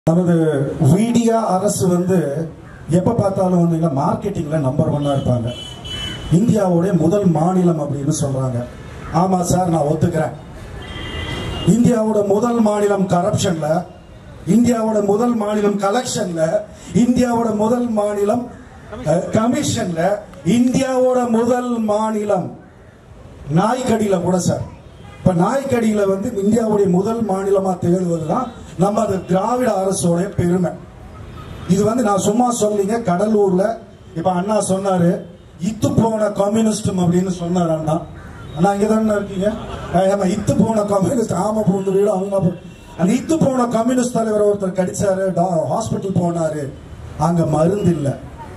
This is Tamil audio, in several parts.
நமது வீடியா அரசு வந்து எப்ப பார்த்தாலும் வந்து மார்க்கெட்டிங்ல நம்பர் ஒன்னா இருப்பாங்க இந்தியாவுடைய முதல் மாநிலம் அப்படின்னு சொல்றாங்க ஆமா சார் நான் ஒத்துக்கிறேன் இந்தியாவோட முதல் மாநிலம் கரப்ஷன்ல இந்தியாவோட முதல் மாநிலம் கலெக்ஷன்ல இந்தியாவோட முதல் மாநிலம் அஹ், கமிஷன்ல இந்தியாவோட முதல் மாநிலம் நாய்க்கடியில கூட சார் இப்ப நாய்க்கடியில வந்து இந்தியாவுடைய முதல் மாநிலமா திகழ்வதுதான் நம்ம அது திராவிட அரசோடைய பெருமை இது வந்து நான் சும்மா சொல்லீங்க கடலூர்ல இப்ப அண்ணா சொன்னாரு இத்து போன கம்யூனிஸ்ட் அப்படின்னு சொன்னார் அண்ணா அண்ணா இங்க தானே இருக்கீங்க அஹ் ஆமா, இத்து போன கம்யூனிஸ்ட் ஆம பூந்து வீடு அவங்க போ- அந்த இத்து போன கம்யூனிஸ்ட் தலைவர் ஒருத்தர் கடிச்சாரு ஹாஸ்பிட்டல் போனாரு அங்க மருந்து இல்லை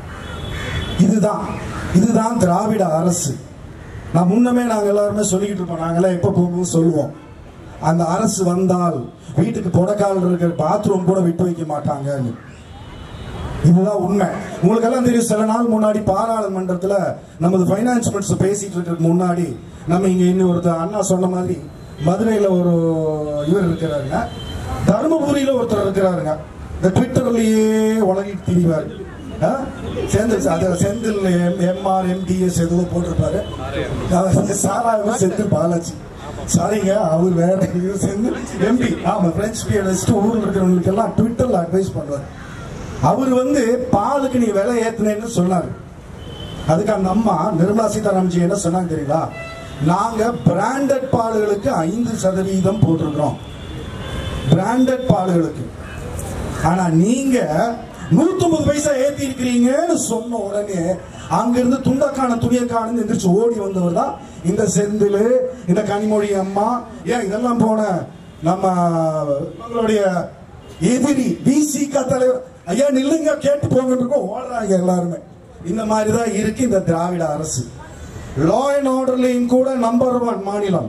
இதுதான் இதுதான் திராவிட அரசு நான் முன்னமே நாங்க எல்லாருமே சொல்லிக்கிட்டு இருப்போம் நாங்களாம் எப்ப போகும்போது சொல்லுவோம் அந்த அரசு வந்தால் வீட்டுக்கு கொடைக்கால் இருக்கிற பாத்ரூம் கூட விட்டு வைக்க மாட்டாங்கன்னு இதுதான் உண்மை உங்களுக்கு எல்லாம் தெரியும் சில நாள் முன்னாடி பாராளுமன்றத்துல நமது ஃபைனான்ஸ் மினிஸ்டர் பேசிட்டு இருக்கிறதுக்கு முன்னாடி நம்ம இங்க இன்னும் ஒருத்தர் அண்ணா சொன்ன மாதிரி மதுரையில ஒரு இவர் இருக்கிறாருங்க தருமபுரியில ஒருத்தர் இருக்கிறாருங்க இந்த ட்விட்டர்லயே உலகிட்டு திரிவாரு ஆ? செந்தில் அது செந்தில் எம்ஆர் எம்டிஎஸ் எதுவும் போட்டிருப்பாரு அவர் சாராயம் செந்தில் பாலாஜி சாரிங்க அவர் வேற இவர் செந்தில் எம்பி ஆமா பிரெஞ்சு பிஎஸ்ட் ஊர்ல இருக்கிறவங்களுக்கு எல்லாம் ட்விட்டர்ல அட்வைஸ் பண்ணுவார் அவர் வந்து பாலுக்கு நீ விலை ஏத்துனேன்னு சொன்னாரு அதுக்கு அந்த அம்மா நிர்மலா சீதாராமன்ஜி என்ன சொன்னாங்க தெரியுங்களா நாங்க பிராண்டட் பாலுகளுக்கு ஐந்து சதவீதம் போட்டிருக்கிறோம் பிராண்டட் பாலுகளுக்கு ஆனா நீங்க நூத்தொன்பது பைசா ஏத்தி இருக்கிறீங்கன்னு சொன்ன உடனே அங்கிருந்து துண்டக்கான துணியக்கான எந்திரிச்சு ஓடி வந்தவர் தான் இந்த செந்தில் இந்த கனிமொழி அம்மா ஏன் இதெல்லாம் போன நம்ம உங்களுடைய எதிரி பிசிக தலைவர் ஐயா நில்லுங்க கேட்டு போங்கன்னு இருக்கோம் ஓடுறாங்க எல்லாருமே இந்த மாதிரி தான் இருக்கு இந்த திராவிட அரசு லா அண்ட் ஆர்டர்லையும் கூட நம்பர் ஒன் மாநிலம்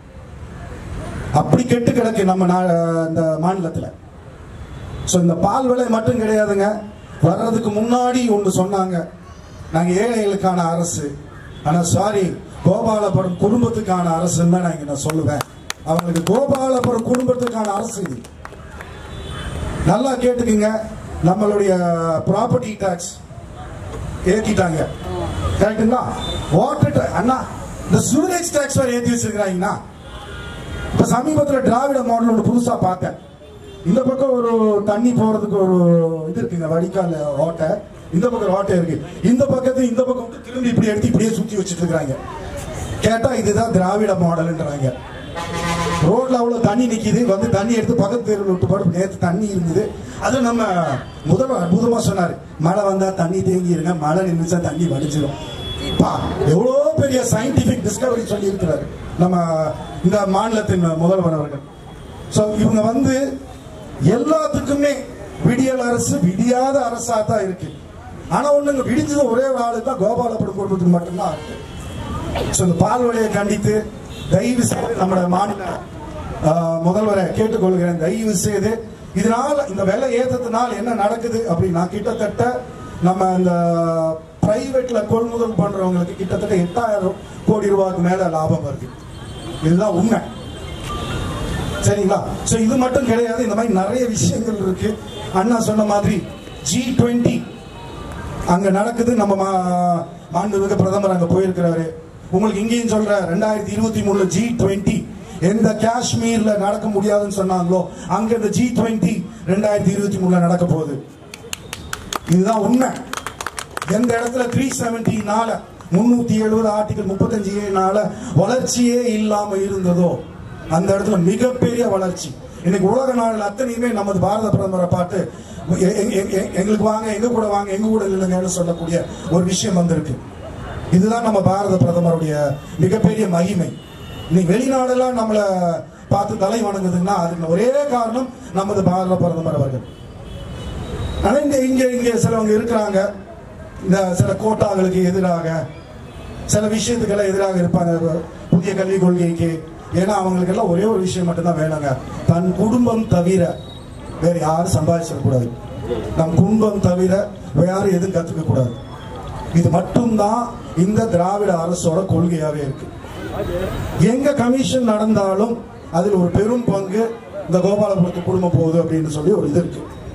அப்படி கெட்டு கிடக்கு நம்ம நா- இந்த மாநிலத்துல ஸோ இந்த பால் விலை மட்டும் கிடையாதுங்க வர்றதுக்கு முன்னாடி ஒன்று சொன்னாங்க நாங்க ஏழைகளுக்கான அரசு ஆனா சாரி கோபாலபுரம் குடும்பத்துக்கான அரசுன்னு தான் நான் இங்க நான் சொல்லுவேன் அவங்களுக்கு கோபாலபுரம் குடும்பத்துக்கான அரசு இது நல்லா கேட்டுக்குங்க நம்மளுடைய ப்ராப்பர்ட்டி டாக்ஸ் ஏத்திட்டாங்க கரெக்டுங்களா வாட்டர் அண்ணா இந்த சூரேஜ் டாக்ஸ் வேற ஏத்தி வச்சிருக்காங்கன்னா இப்ப சமீபத்துல திராவிட மாடல் ஒன்று புதுசா பார்த்தேன் இந்த பக்கம் ஒரு தண்ணி போறதுக்கு ஒரு இது இருக்குங்க வடிகால் ஓட்டை இந்த பக்கம் ஒரு ஓட்டை இருக்கு இந்த பக்கத்து இந்த பக்கம் விட்டு திரும்பி இப்படி எடுத்து இப்படியே சுத்தி வச்சுட்டு இருக்காங்க கேட்டா இதுதான் திராவிட மாடல்ன்றாங்க ரோட்ல அவ்வளவு தண்ணி நிக்குது வந்து தண்ணி எடுத்து பக்கத்து தெருவில் விட்டு போட்டு நேற்று தண்ணி இருந்தது அது நம்ம முதல்வர் அற்புதமா சொன்னாரு மழை வந்தா தண்ணி தேங்கி இருங்க மழை நின்றுச்சா தண்ணி வடிச்சிடும் பா எவ்வளோ பெரிய சயின்டிபிக் டிஸ்கவரி சொல்லி இருக்கிறாரு நம்ம இந்த மாநிலத்தின் முதல்வர் அவர்கள் ஸோ இவங்க வந்து எல்லாத்துக்குமே விடியல் அரசு விடியாத அரசா தான் இருக்கு ஆனா ஒண்ணுங்க விடிஞ்சது ஒரே ஒரு ஆளு தான் கோபாலபுரம் குடும்பத்துக்கு மட்டும்தான் இருக்கு ஸோ இந்த பால் விலையை கண்டித்து தயவு செய்து நம்முடைய மாநில ஆஹ், முதல்வரை கேட்டுக்கொள்கிறேன் தயவு செய்து இதனால இந்த விலை ஏற்றத்தினால் என்ன நடக்குது அப்படின்னா கிட்டத்தட்ட நம்ம இந்த பிரைவேட்ல கொள்முதல் பண்றவங்களுக்கு கிட்டத்தட்ட எட்டாயிரம் கோடி ரூபாய்க்கு மேல லாபம் வருது இதுதான் உண்மை சரிங்களா சோ இது மட்டும் கிடையாது இந்த மாதிரி நிறைய விஷயங்கள் இருக்கு அண்ணா சொன்ன மாதிரி ஜி டுவெண்ட்டி அங்க நடக்குது நம்ம மா- மாண்புமிகு பிரதமர் அங்க போயிருக்கிறாரு உங்களுக்கு இங்கேயும் சொல்ற ரெண்டாயிரத்தி இருபத்தி மூணுல ஜி டுவெண்ட்டி எந்த காஷ்மீர்ல நடக்க முடியாதுன்னு சொன்னாங்களோ அங்க இந்த ஜி டுவெண்ட்டி ரெண்டாயிரத்தி இருபத்தி மூணுல நடக்க போகுது இதுதான் உண்மை எந்த இடத்துல த்ரீ செவன்டினால முன்னூத்தி எழுபது ஆர்டிகல் முப்பத்தஞ்சு ஏனால வளர்ச்சியே இல்லாம இருந்ததோ அந்த இடத்துல மிகப்பெரிய வளர்ச்சி இன்னைக்கு உலக நாடுகள் அத்தனையுமே நமது பாரத பிரதமரை பார்த்து எ- எ- எ- எ- எங்களுக்கு வாங்க எங்க கூட வாங்க எங்க கூட இல்லைங்கன்னு சொல்லக்கூடிய ஒரு விஷயம் வந்திருக்கு இதுதான் நம்ம பாரத பிரதமருடைய மிகப்பெரிய மகிமை இன்னைக்கு வெளிநாடெல்லாம் நம்மள பார்த்து தலை வணங்குதுன்னா அதுக்கு ஒரே காரணம் நமது பாரத பிரதமர் அவர்கள் ஆனா இந்த இங்க இங்க சிலவங்க இருக்கிறாங்க இந்த சில கோட்டாங்களுக்கு எதிராக சில விஷயத்துக்கெல்லாம் எதிராக இருப்பாங்க புதிய கல்விக் கொள்கைக்கு ஏன்னா அவங்களுக்கு எல்லாம் ஒரே ஒரு விஷயம் மட்டும்தான் வேணுங்க தன் குடும்பம் தவிர வேற யாரும் சம்பாதிச்சிடக்கூடாது நம் குடும்பம் தவிர வேற யாரும் எதுவும் கத்துக்க கூடாது இது மட்டும்தான் இந்த திராவிட அரசோட கொள்கையாவே இருக்கு எங்க கமிஷன் நடந்தாலும் அதில் ஒரு பெரும் பங்கு இந்த கோபாலபுரத்து குடும்பம் போகுது அப்படின்னு சொல்லி ஒரு இது இருக்கு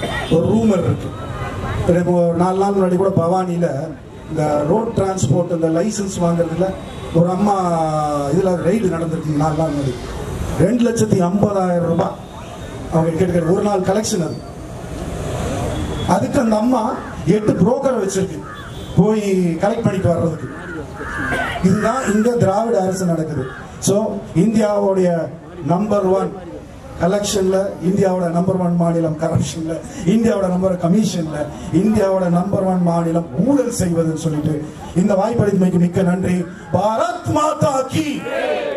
ஒரு ரூமர் இருக்கு இப்போ ஒரு நாலு நாள் முன்னாடி கூட பவானியில் இந்த ரோட் டிரான்ஸ்போர்ட் இந்த லைசன்ஸ் வாங்குறதுல ஒரு அம்மா இதில் ரைடு நடந்திருக்கு நாலு நாள் முன்னாடி ரெண்டு லட்சத்தி ஐம்பதாயிரம் ரூபாய் அவங்க கேட்கிற ஒரு நாள் கலெக்ஷன் அது அதுக்கு அந்த அம்மா எட்டு புரோக்கரை வச்சிருக்கு போய் கலெக்ட் பண்ணிட்டு வர்றதுக்கு இதுதான் இங்க திராவிட அரசு நடக்குது சோ இந்தியாவுடைய நம்பர் ஒன் கலெக்ஷன்ல இந்தியாவோட நம்பர் ஒன் மாநிலம் கரப்ஷன்ல இந்தியாவோட நம்பர் கமிஷன்ல இந்தியாவோட நம்பர் ஒன் மாநிலம் ஊழல் செய்வதுன்னு சொல்லிட்டு இந்த வாய்ப்பளித்தமைக்கு மிக்க நன்றி பாரத் மாதா கி